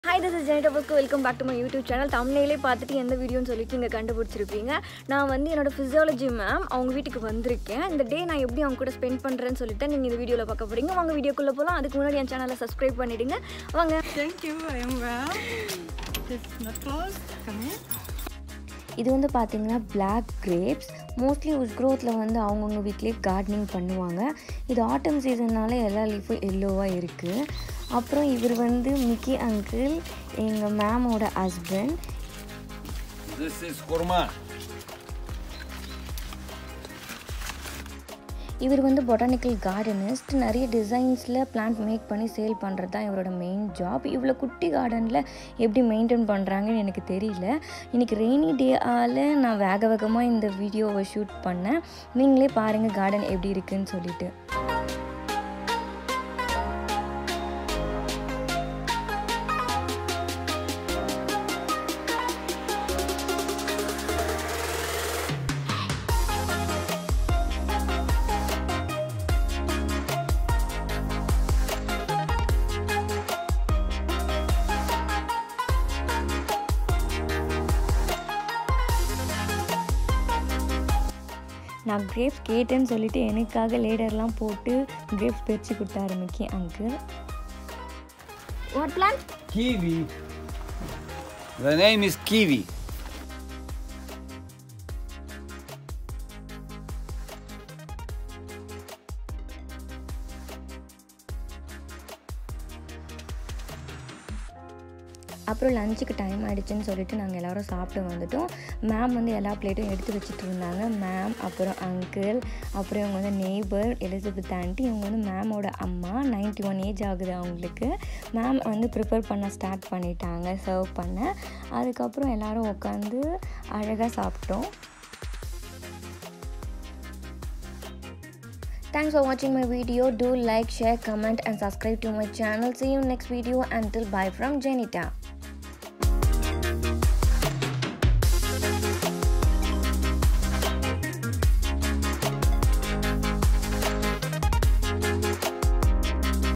Hi this is ஜெனிடபுக்கு welcome back to my YouTube channel தமிழ்நிலே பார்த்துட்டு எந்த வீடியோன்னு சொல்லிட்டு நீங்கள் கண்டுபிடிச்சிருப்பீங்க நான் வந்து என்னோட ஃபிசியாலஜி மேம் அவங்க வீட்டுக்கு வந்திருக்கேன் இந்த டே நான் எப்படி அவங்க கூட ஸ்பெண்ட் பண்ணுறேன்னு சொல்லிட்டு நீங்கள் இந்த வீடியோவில் பார்க்க போகிறீங்க வாங்க வீடியோக்குள்ளே போகலாம் அதுக்கு முன்னாடி என் சேனலை சப்ஸ்கிரைப் பண்ணிவிடுங்க வாங்க Thank you, I am well. It's not closed. Come here. இது வந்து பார்த்தீங்கன்னா பிளாக் கிரேப்ஸ் மோஸ்ட்லி உஸ்க்ரோத்தில் வந்து அவங்கவுங்க வீட்லேயே கார்டனிங் பண்ணுவாங்க இது ஆட்டம் சீசன்னால எல்லா லீஃபும் எல்லோவாக இருக்குது அப்புறம் இவர் வந்து மிக்கி அங்கிள் எங்கள் மேமோட ஹஸ்பண்ட் This is kurma. இவர் வந்து பொட்டானிக்கல் கார்டனிஸ்ட் நிறைய டிசைன்ஸில் பிளான்ட் மேக் பண்ணி சேல் பண்ணுறது தான் இவரோட மெயின் ஜாப் இவ்வளோ குட்டி கார்டனில் எப்படி மெயின்டைன் பண்ணுறாங்கன்னு எனக்கு தெரியல இன்றைக்கி ரெய்னி டே ஆல் நான் வேக வேகமாக இந்த வீடியோவை ஷூட் பண்ணேன் நீங்களே பாருங்கள் கார்டன் எப்படி இருக்குன்னு சொல்லிட்டு நான் கிரேப்ஸ் கேட்டேன்னு சொல்லிட்டு எனக்காக லேடர்லாம் போட்டு கிரேப்ஸ் பிரித்து கொடுத்தாரு Mickey uncle what plan Kiwi. The name is kiwi. அப்புறம் லஞ்சுக்கு டைம் ஆயிடுச்சுன்னு சொல்லிட்டு நாங்கள் எல்லாரும் சாப்பிட்டு வந்துட்டோம் மேம் வந்து எல்லா பிளேட்டும் எடுத்து வச்சுட்டு இருந்தாங்க மேம் அப்புறம் அங்கிள் அப்புறம் இவங்க வந்து நெய்பர் எலிசபெத் ஆண்டி இவங்க வந்து மேமோட அம்மா 91 ஒன் ஏஜ் ஆகுது அவங்களுக்கு மேம் வந்து ப்ரிப்பேர் பண்ண ஸ்டார்ட் பண்ணிட்டாங்க சர்வ் பண்ண அதுக்கப்புறம் எல்லாரும் உட்காந்து அழகாக சாப்பிட்டோம் Thanks for watching my video. Do like, share, comment and subscribe to my channel. See you next video. Until bye from Janita.